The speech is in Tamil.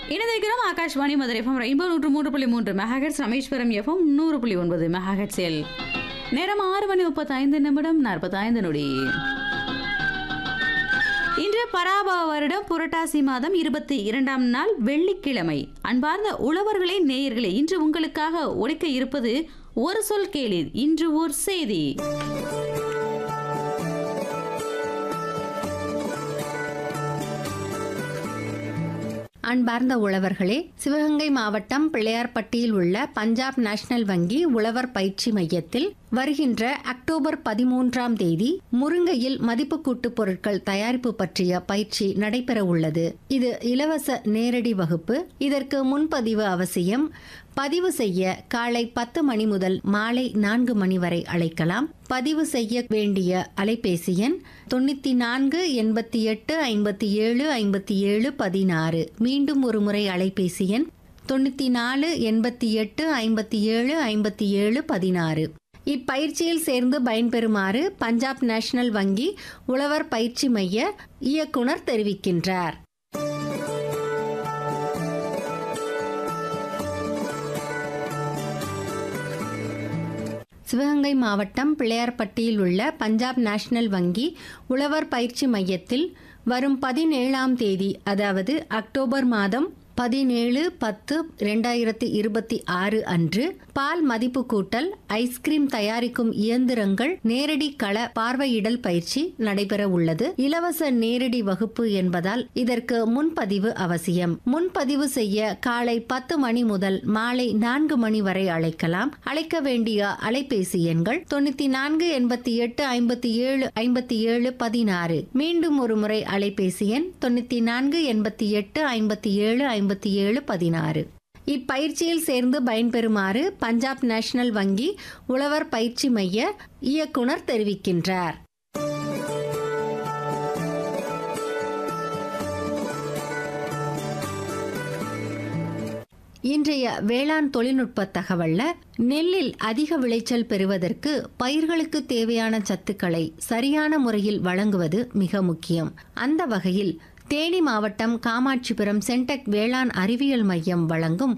இணைந்திருக்கிறோம் ஆகாஷ்வாணி மதுரை எஃப்எம் ரெயின்போ நூற்று மூன்று புள்ளி மூன்று மெகாஹெட்ஸ் ராமேஸ்வரம் எஃப்எம் நூறு புள்ளி ஒன்பது மெகாஹெட்ஸில் நேரம் ஆறு மணி முப்பத்தைந்து நிமிடம் நாற்பத்தைந்து நொடி இன்று பராபவ வருடம் புரட்டாசி மாதம் இருபத்தி இரண்டாம் நாள் வெள்ளிக்கிழமை அன்பார்ந்த உழவர்களே நேயர்களே இன்று உங்களுக்காக ஒழிக்க இருப்பது ஒரு சொல் கேளீர் இன்று ஓர் செய்தி அன்பார்ந்த உழவர்களே சிவகங்கை மாவட்டம் பிள்ளையார்பட்டியில் உள்ள பஞ்சாப் நேஷனல் வங்கி உழவர் பயிற்சி மையத்தில் வருகின்ற அக்டோபர் பதிமூன்றாம் தேதி முருங்கையில் மதிப்பு கூட்டு பொருட்கள் தயாரிப்பு பற்றிய பயிற்சி நடைபெற உள்ளது இது இலவச நேரடி வகுப்பு இதற்கு முன்பதிவு அவசியம் பதிவு செய்ய காலை பத்து மணி முதல் மாலை நான்கு மணி வரை அழைக்கலாம் பதிவு செய்ய வேண்டிய அலைபேசி எண் தொண்ணூத்தி நான்கு எண்பத்தி எட்டு ஐம்பத்தி ஏழு ஐம்பத்தி ஏழு பதினாறு மீண்டும் ஒரு முறை அலைபேசி எண் தொண்ணூத்தி நாலு எண்பத்தி எட்டு ஐம்பத்தி ஏழு ஐம்பத்தி ஏழு பதினாறு இப்பயிற்சியில் சேர்ந்து பயன்பெறுமாறு பஞ்சாப் நேஷனல் வங்கி உழவர் பயிற்சி மைய இயக்குனர் தெரிவிக்கின்றார் சிவகங்கை மாவட்டம் பிள்ளையார்பட்டியில் உள்ள பஞ்சாப் நேஷனல் வங்கி உழவர் பயிற்சி மையத்தில் வரும் பதினேழாம் தேதி அதாவது அக்டோபர் மாதம் பதினேழு பத்து ரெண்டாயிரத்தி இருபத்தி ஆறு அன்று பால் மதிப்பு கூட்டல் ஐஸ்கிரீம் தயாரிக்கும் இயந்திரங்கள் நேரடி கள பார்வையிடல் பயிற்சி நடைபெற உள்ளது இலவச நேரடி வகுப்பு என்பதால் இதற்கு முன்பதிவு அவசியம் முன்பதிவு செய்ய காலை பத்து மணி முதல் மாலை நான்கு மணி வரை அழைக்கலாம் அழைக்க வேண்டிய அலைபேசி எண்கள் தொண்ணூத்தி நான்கு எண்பத்தி எட்டு ஐம்பத்தி ஏழு ஐம்பத்தி ஏழு பதினாறு மீண்டும் ஒரு முறை அலைபேசி எண் தொண்ணூத்தி நான்கு எண்பத்தி எட்டு ஐம்பத்தி ஏழு ஐம்பத்தி ஏழு பதினாறு இப்பயிற்சியில் சேர்ந்து பயன்பெறுமாறு பஞ்சாப் நேஷனல் வங்கி உழவர் பயிற்சி மைய இயக்குனர் தெரிவிக்கின்றார் இன்றைய வேளாண் தொழில்நுட்ப தகவல்ல நெல்லில் அதிக விளைச்சல் பெறுவதற்கு பயிர்களுக்கு தேவையான சத்துக்களை சரியான முறையில் வழங்குவது மிக முக்கியம் அந்த வகையில் தேனி மாவட்டம் காமாட்சிபுரம் சென்டெக் வேளாண் அறிவியல் மையம் வழங்கும்